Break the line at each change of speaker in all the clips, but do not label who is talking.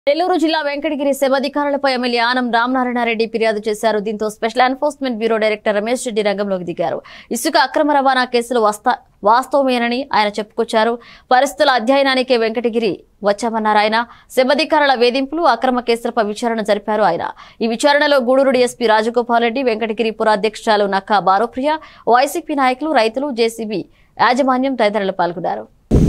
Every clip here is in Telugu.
నెల్లూరు జిల్లా వెంకటగిరి శవాధికారులపై ఎమ్మెల్యే ఆనం రామనారాయణరెడ్డి ఫిర్యాదు చేశారు దీంతో special enforcement bureau director Ramesh Reddy రంగంలోకి దిగారు ఇసుక అక్రమ రవాణా కేసులు వస్తా వాస్తవమేనని ఆయన చెప్పుకొచ్చారు పరిస్థితుల అధ్యయనానికే వెంకటగిరి వచ్చామన్నారు ఆయన శబధికారుల వేధింపులు అక్రమ కేసులపై విచారణ జరిపారు ఆయన ఈ విచారణలో గూడూరు డీఎస్పీ రాజగోపాల్ రెడ్డి వెంకటగిరి పురాధ్యక్షురాలు నక్కా బారోప్రియ వైసీపీ నాయకులు రైతులు జేసీబీ యాజమాన్యం తదితరులు పాల్గొన్నారు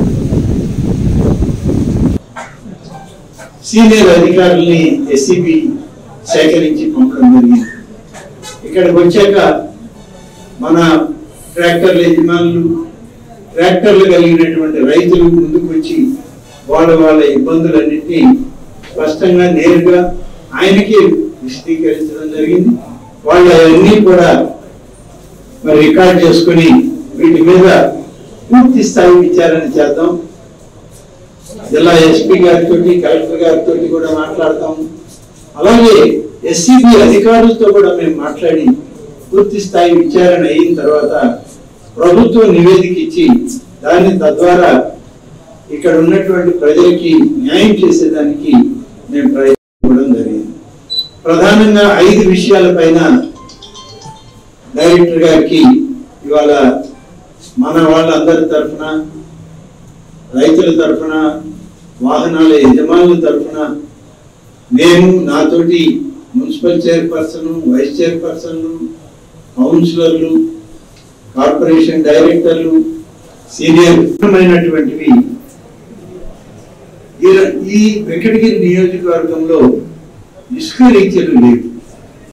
సీనియర్ అధికారుల్ని ఎస్సీబీ సేకరించి పంపడం జరిగింది ఇక్కడికి వచ్చాక మన ట్రాక్టర్ల యజమానులు ట్రాక్టర్లు కలిగినటువంటి రైతులు ముందుకు వచ్చి వాళ్ళ వాళ్ళ ఇబ్బందులన్నింటినీ స్పష్టంగా నేరుగా ఆయనకి విశదీకరించడం జరిగింది వాళ్ళు అవన్నీ కూడా మరి రికార్డ్ చేసుకుని వీటి మీద పూర్తి స్థాయి విచారణ చేద్దాం జిల్లా ఎస్పీ గారితో కలెక్టర్ గారితో కూడా మాట్లాడతాం అలాగే ఎస్సీబీ అధికారులతో కూడా మేము మాట్లాడి పూర్తి స్థాయి విచారణ అయిన తర్వాత ప్రభుత్వం నివేదిక ఇచ్చి దాన్ని తద్వారా ఇక్కడ ఉన్నటువంటి ప్రజలకి న్యాయం చేసేదానికి మేము ప్రయత్నించడం జరిగింది ప్రధానంగా ఐదు విషయాలపైన డైరెక్టర్ గారికి ఇవాళ మన వాళ్ళందరి తరఫున రైతుల తరఫున వాహనాల యజమానుల తరఫున నేను నాతోటి మున్సిపల్ చైర్పర్సన్ వైస్ చైర్పర్సన్ కౌన్సిలర్లు కార్పొరేషన్ డైరెక్టర్లు సీనియర్ ముఖ్యమైనటువంటివి ఈ- ఈ వెంకటగిరి నియోజకవర్గంలో ఇసుక రీత్యలు లేవు